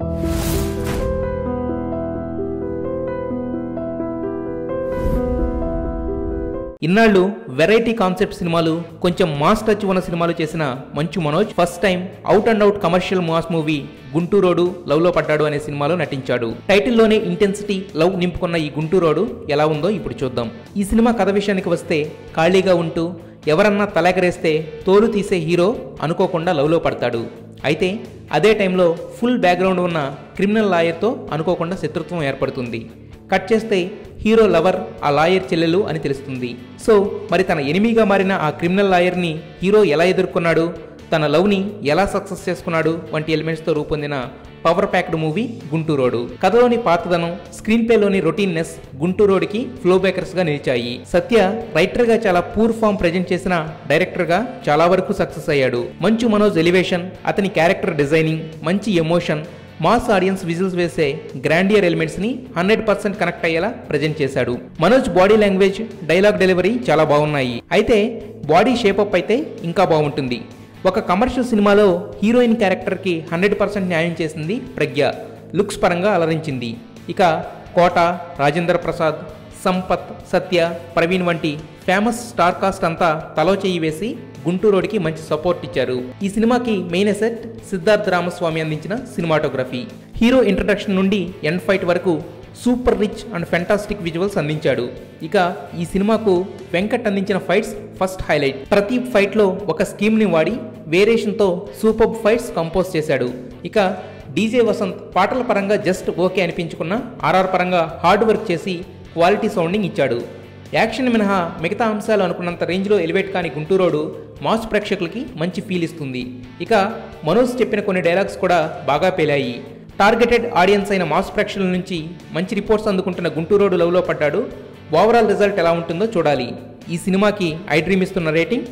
ఇన్నాళ్ళు variety concept సినిమాలు కొంచెం మాస్ టచ్ ఉన్న సినిమాలు చేసిన Manchu Manoj first time out and out commercial mass movie Gunturodu love లో పడ్డాడు అనే సినిమాలో నటించాడు టైటిల్లోనే ఇంటెన్సిటీ లవ్ నింపుకున్న ఈ గుంటూరోడు ఎలా ఉందో ఇప్పుడు చూద్దాం ఈ సినిమా కథ విషయానికి వస్తే ఖాళీగా ఉంటూ ఎవరన్నా తలెగరేస్తే తోలు తీసే హీరో అనుకోకుండా లవ్లో పడతాడు అయితే అదే టైంలో ఫుల్ బ్యాక్గ్రౌండ్ ఉన్న క్రిమినల్ లాయర్తో అనుకోకుండా శత్రుత్వం ఏర్పడుతుంది కట్ చేస్తే హీరో లవర్ ఆ లాయర్ చెల్లెలు అని తెలుస్తుంది సో మరి తన ఎనిమిగా మారిన ఆ క్రిమినల్ లాయర్ని హీరో ఎలా ఎదుర్కొన్నాడు తన లవ్ని ఎలా సక్సెస్ చేసుకున్నాడు వంటి ఎలిమెంట్స్తో రూపొందిన పవర్ ప్యాక్డ్ మూవీ గుంటూరోడు కథలోని పాతదనం స్క్రీన్ ప్లేలోని రొటీన్నెస్ గుంటూరోడికి ఫ్లో బ్రేకర్స్ గా నిలిచాయి సత్య రైటర్ గా చాలా పూర్ ఫామ్ ప్రజెంట్ చేసిన డైరెక్టర్ గా చాలా వరకు సక్సెస్ అయ్యాడు మంచు మనోజ్ ఎలివేషన్ అతని క్యారెక్టర్ డిజైనింగ్ మంచి ఎమోషన్ మాస్ ఆడియన్స్ విజిల్స్ వేసే గ్రాండియర్ ఎలిమెంట్స్ ని హండ్రెడ్ పర్సెంట్ కనెక్ట్ అయ్యేలా ప్రజెంట్ చేశాడు Manoj body language dialogue delivery చాలా బాగున్నాయి అయితే బాడీ షేపప్ అయితే ఇంకా బాగుంటుంది ఒక కమర్షియల్ సినిమాలో హీరోయిన్ క్యారెక్టర్కి హండ్రెడ్ పర్సెంట్ న్యాయం చేసింది ప్రజ్ఞ లుక్స్ పరంగా అలరించింది ఇక కోట రాజేంద్ర ప్రసాద్ సంపత్ సత్య ప్రవీణ్ వంటి ఫేమస్ స్టార్ కాస్ట్ అంతా తలో చెయ్యి వేసి గుంటూరోడికి మంచి సపోర్ట్ ఇచ్చారు ఈ సినిమాకి మెయిన్ ఎసెట్ సిద్ధార్థ్ రామస్వామి అందించిన సినిమాటోగ్రఫీ హీరో ఇంట్రడక్షన్ నుండి ఎండ్ ఫైట్ వరకు super rich and fantastic visuals అందించాడు ఇక ఈ సినిమాకు వెంకట్ అందించిన ఫైట్స్ ఫస్ట్ హైలైట్ ప్రతి ఫైట్లో ఒక స్కీమ్ని వాడి వేరియేషన్తో సూపర్ ఫైట్స్ కంపోజ్ చేశాడు ఇక డీజే వసంత్ పాటల పరంగా జస్ట్ ఓకే అనిపించుకున్న ఆర్ఆర్ పరంగా హార్డ్ వర్క్ చేసి క్వాలిటీ సౌండింగ్ ఇచ్చాడు యాక్షన్ మినహా మిగతా అంశాలు అనుకున్నంత రేంజ్లో ఎలివేట్ కాని గుంటూరోడు మాస్ ప్రేక్షకులకి మంచి ఫీల్ ఇస్తుంది ఇక మనోజ్ చెప్పిన కొన్ని డైలాగ్స్ కూడా బాగా పేలాయి టార్గెటెడ్ ఆడియన్స్ అయిన మాస్ ప్రేక్షకుల నుంచి మంచి రిపోర్ట్స్ అందుకుంటున్న గుంటూరోడు లవ్లో పడ్డాడు ఓవరాల్ రిజల్ట్ ఎలా ఉంటుందో చూడాలి ఈ సినిమాకి ఐ డ్రీమ్ ఇస్తున్న రేటింగ్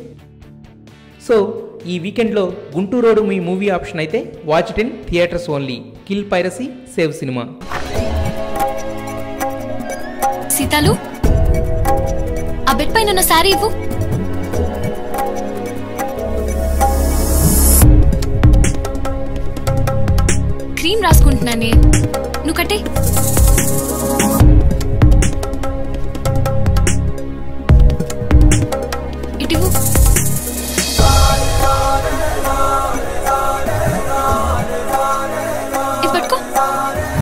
సో ఈ వీకెండ్లో గుంటూరోడు మీ మూవీ ఆప్షన్ అయితే watch it in theatres only kill piracy save cinema సీతాలు ఆ బెడ్ పైన ఉన్న శారీ ఇవ్వు క్రీమ్ రాసుకుంటున్నానే నువ్వు కట్టే